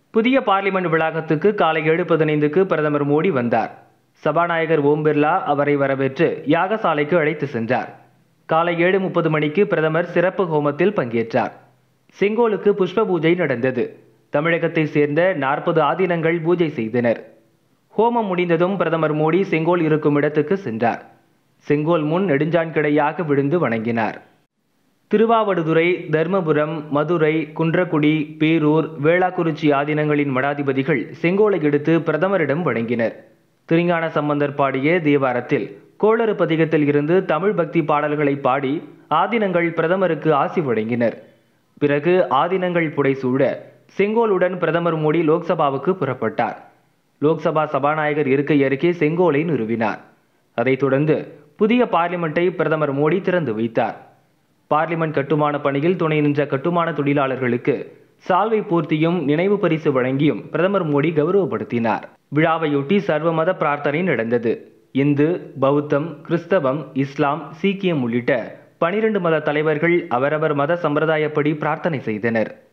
புதிய பார்லிமெண்ட் வளாகத்துக்கு காலை ஏழு பதினைந்துக்கு பிரதமர் மோடி வந்தார் சபாநாயகர் ஓம் பிர்லா அவரை வரவேற்று யாகசாலைக்கு அழைத்து சென்றார் காலை ஏழு முப்பது மணிக்கு பிரதமர் சிறப்பு ஹோமத்தில் பங்கேற்றார் செங்கோலுக்கு புஷ்ப பூஜை நடந்தது தமிழகத்தை சேர்ந்த நாற்பது ஆதீனங்கள் பூஜை செய்தனர் ஹோமம் முடிந்ததும் பிரதமர் மோடி செங்கோல் இருக்கும் இடத்துக்கு சென்றார் செங்கோல் முன் நெடுஞ்சான்கிடையாக விழுந்து வணங்கினார் திருவாவடுதுறை தர்மபுரம் மதுரை குன்றக்குடி பேரூர் வேளாக்குறிச்சி ஆதீனங்களின் மடாதிபதிகள் செங்கோலை எடுத்து பிரதமரிடம் வழங்கினர் திருஞான சம்பந்தர் பாடிய தேவாரத்தில் கோளறு பதிகத்தில் இருந்து தமிழ் பக்தி பாடல்களை பாடி ஆதீனங்கள் பிரதமருக்கு ஆசி வழங்கினர் பிறகு ஆதீனங்கள் புடைசூழ செங்கோலுடன் பிரதமர் மோடி லோக்சபாவுக்கு புறப்பட்டார் லோக்சபா சபாநாயகர் இருக்கை அருகே செங்கோலை நிறுவினார் அதைத் தொடர்ந்து புதிய பார்லிமெண்ட்டை பிரதமர் மோடி திறந்து வைத்தார் பார்லிமெண்ட் கட்டுமான பணியில் துணை நின்ற கட்டுமான தொழிலாளர்களுக்கு சால்வை பூர்த்தியும் நினைவு பரிசு வழங்கியும் பிரதமர் மோடி கௌரவப்படுத்தினார் விழாவையொட்டி சர்வமத பிரார்த்தனை நடந்தது இந்து பௌத்தம் கிறிஸ்தவம் இஸ்லாம் சீக்கியம் உள்ளிட்ட பனிரெண்டு மத தலைவர்கள் அவரவர் மத சம்பிரதாயப்படி பிரார்த்தனை செய்தனர்